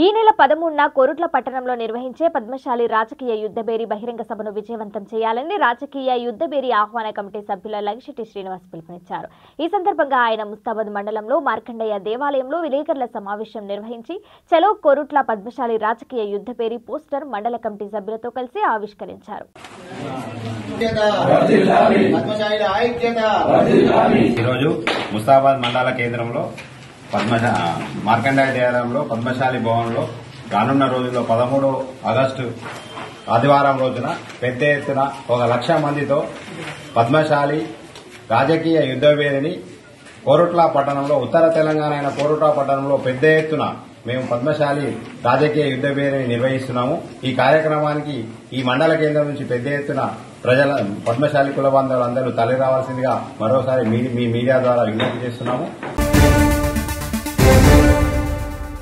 నెల పదమూడున కోరుట్ల పట్టణంలో నిర్వహించే పద్మశాలి రాజకీయ యుద్ధబేరి బహిరంగ సభను విజయవంతం చేయాలని రాజకీయ యుద్ధబేరి ఆహ్వాన కమిటీ సభ్యుల లగిశెట్టి శ్రీనివాస్ పిలుపునిచ్చారు ఈ సందర్భంగా ఆయన ముస్తాబాద్ మండలంలో మార్కండయ్య దేవాలయంలో విలేకరుల సమావేశం నిర్వహించి చలో కోరుట్ల పద్మశాలి రాజకీయ యుద్ధబేరి పోస్టర్ మండల కమిటీ సభ్యులతో కలిసి ఆవిష్కరించారు పద్మశాలిల ఐక్యత ఈరోజు ముస్తాబాద్ మండల కేంద్రంలో పద్మశ మార్కండాయ దేవాలయంలో పద్మశాలి భవన్లో రానున్న రోజుల్లో పదమూడు ఆగస్టు ఆదివారం రోజున పెద్ద ఎత్తున ఒక లక్ష మందితో పద్మశాలి రాజకీయ యుద్ధవేదిని కోరుట్ల పట్టణంలో ఉత్తర తెలంగాణ అయిన కోరుట్ల పట్టణంలో పెద్ద ఎత్తున మేము పద్మశాలి రాజకీయ యుద్ధవేదిని నిర్వహిస్తున్నాము ఈ కార్యక్రమానికి ఈ మండల కేంద్రం నుంచి పెద్ద ఎత్తున ప్రజల పద్మశాలి కుల బాంధవులు అందరూ తల్లి రావాల్సిందిగా మరోసారి మీ మీ మీడియా ద్వారా విజ్ఞప్తి చేస్తున్నాము